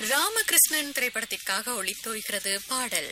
ராமகிருஷ்ணன் திரைப்படத்திற்காக ஒளித்தோய்கிறது பாடல்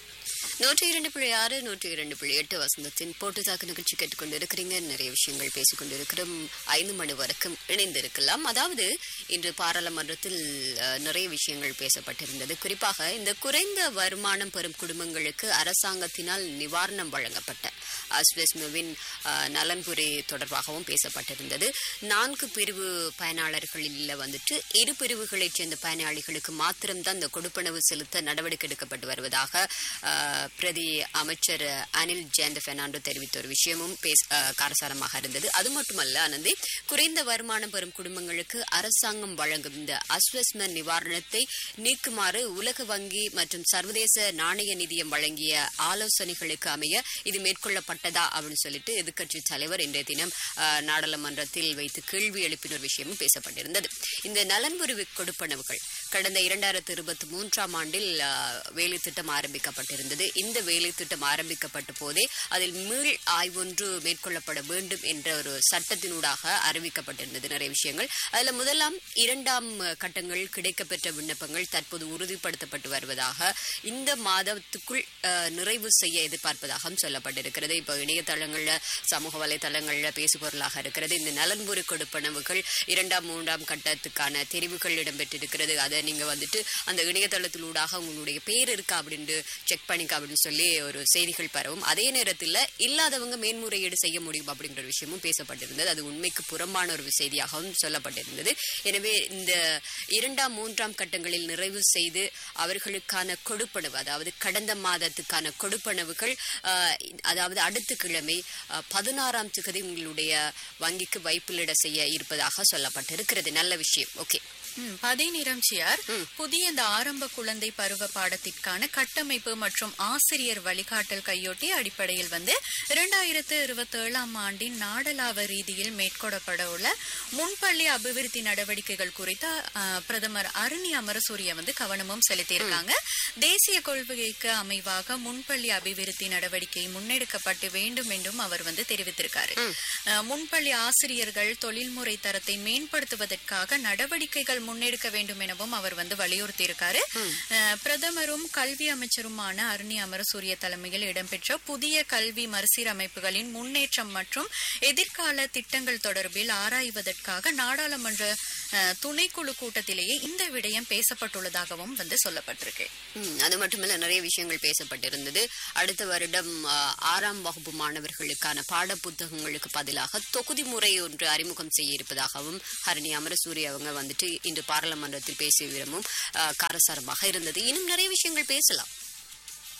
நூற்றி இரண்டு புள்ளி ஆறு நூற்றி இரண்டு புள்ளி எட்டு வசந்தத்தின் போட்டு தாக்கு நிகழ்ச்சி கேட்டுக்கொண்டு இருக்கிறீங்க நிறைய விஷயங்கள் பேசிக்கொண்டு இருக்கிறோம் ஐந்து மணி வரைக்கும் இணைந்திருக்கலாம் அதாவது இன்று பாராளுமன்றத்தில் அஹ், நிறைய விஷயங்கள் பேசப்பட்டிருந்தது குறிப்பாக இந்த குறைந்த வருமானம் பெறும் குடும்பங்களுக்கு அரசாங்கத்தினால் நிவாரணம் வழங்கப்பட்ட அஸ்வெஸ்முவின் அஹ், நலன்புரி தொடர்பாகவும் பேசப்பட்டிருந்தது நான்கு பிரிவு பயனாளர்களில் வந்துட்டு இரு பிரிவுகளைச் சேர்ந்த பயனாளிகளுக்கு மாத்திரம்தான் இந்த கொடுப்பனவு செலுத்த நடவடிக்கை எடுக்கப்பட்டு வருவதாக அஹ், பிரதி அமைச்சர் அனில் ஜெயந்த பெர்னாண்டோ தெரிவித்த ஒரு விஷயமும் பேச அஹ், காரசாரமாக இருந்தது அது மட்டுமல்ல ஆனந்தி குறைந்த வருமானம் பெறும் குடும்பங்களுக்கு அரசாங்கம் வழங்கும் இந்த அஸ்வஸ்ம நிவாரணத்தை நீக்குமாறு உலக வங்கி மற்றும் சர்வதேச நாணய நிதியம் வழங்கிய ஆலோசனைகளுக்கு அமைய இது மேற்கொள்ளப்பட்டதா அப்படின்னு சொல்லிட்டு எதிர்க்கட்சி தலைவர் இன்றைய தினம் அஹ், நாடாளுமன்றத்தில் வைத்து கேள்வி எழுப்பின ஒரு விஷயமும் பேசப்பட்டிருந்தது இந்த நலன்புரி கொடுப்பனவுகள் கடந்த இரண்டாயிரத்து இருபத்தி மூன்றாம் ஆண்டில் அஹ், வேலை திட்டம் ஆரம்பிக்கப்பட்டிருந்தது இந்த வேலை திட்டம் ஆரம்பிக்கப்பட்ட போதே அதில் மீள் ஆய்வொன்று மேற்கொள்ளப்பட வேண்டும் என்ற ஒரு சட்டத்தினூடாக அறிவிக்கப்பட்டிருந்தது நிறைய விஷயங்கள் அதுல முதலாம் இரண்டாம் அஹ், கட்டங்கள் கிடைக்கப்பெற்ற விண்ணப்பங்கள் தற்போது உறுதிப்படுத்தப்பட்டு வருவதாக இந்த மாதத்துக்குள் அஹ், நிறைவு செய்ய எதிர்பார்ப்பதாகவும் சொல்லப்பட்டிருக்கிறது இப்போ இணையதளங்கள்ல சமூக வலைதளங்கள்ல பேசுபொருளாக இருக்கிறது இந்த நலன்புரி கொடுப்பனவுகள் இரண்டாம் மூன்றாம் கட்டத்துக்கான தெரிவுகள் இடம்பெற்றிருக்கிறது அதை நீங்க வந்துட்டு அந்த இணையதளத்திலூடாக உங்களுடைய பேர் இருக்கா அப்படின்னு செக் பண்ணிக்க அப்படின்னு சொல்லி ஒரு செய்திகள் பரவும் அதே நேரத்தில் இல்லாதவங்க மேன்முறையீடு செய்ய முடியும் அப்படிங்கிற ஒரு விஷயமும் பேசப்பட்டிருந்தது அது உண்மைக்கு புறம்பான ஒரு செய்தியாகவும் சொல்லப்பட்டிருந்தது எனவே இந்த இரண்டாம் மூன்றாம் கட்டங்களில் நிறைவு செய்து அவர்களுக்கான கொடுப்பனவு அதாவது கடந்த மாதத்துக்கான கொடுப்பனவுகள் ஆஹ், அதாவது அடுத்த கிழமை ஆஹ், பதினாறாம் திகதி உங்களுடைய வங்கிக்கு வைப்பிலிட செய்ய இருப்பதாக சொல்லப்பட்டிருக்கிறது நல்ல விஷயம் ஓகே ம், பதே நிரம்சியார் புதிய இந்த ஆரம்ப குழந்தை பருவ பாடத்திற்கான கட்டமைப்பு மற்றும் ஆசிரியர் வழிகாட்டல் கையொட்டி அடிப்படையில் வந்து இரண்டாயிரத்து இருபத்தி ஏழாம் ஆண்டின் நாடளாவ ரீதியில் மேற்கொள்ளப்பட உள்ள முன்பள்ளி அபிவிருத்தி நடவடிக்கைகள் குறித்து ஆ, பிரதமர் அருணி அமரசூரிய வந்து கவனமும் செலுத்தியிருக்காங்க தேசிய கொள்கைக்கு அமைவாக முன்பள்ளி அபிவிருத்தி நடவடிக்கை முன்னெடுக்கப்பட்டு வேண்டும் என்றும் அவர் வந்து தெரிவித்திருக்காரு அஹ், முன்பள்ளி ஆசிரியர்கள் தொழில்முறை தரத்தை மேம்படுத்துவதற்காக நடவடிக்கைகள் முன்னெடுக்க வேண்டும் எனவும் அவர் வந்து வலியுறுத்தி இருக்காரு பிரதமரும் கல்வி அமைச்சருமான அருணி அமரசூரிய தலைமையில் இடம்பெற்ற புதிய கல்வி மறுசீரமைப்புகளின் முன்னேற்றம் மற்றும் எதிர்கால திட்டங்கள் தொடர்பில் ஆராய்வதற்காக நாடாளுமன்ற அஹ், துணைக்குழு கூட்டத்திலேயே இந்த விடயம் பேசப்பட்டுள்ளதாகவும் வந்து சொல்லப்பட்டிருக்கு ம், அது மட்டுமல்ல நிறைய விஷயங்கள் பேசப்பட்டிருந்தது அடுத்த வருடம் ஆ, ஆறாம் வகுப்பு மாணவர்களுக்கான பாட புத்தகங்களுக்கு பதிலாக தொகுதி முறை ஒன்று அறிமுகம் செய்ய இருப்பதாகவும் ஹரணி அமரசூரிய அவங்க வந்துட்டு இன்று பாராளுமன்றத்தில் பேசிய விதமும் ஆ, காரசாரமாக இருந்தது இன்னும் நிறைய விஷயங்கள் பேசலாம்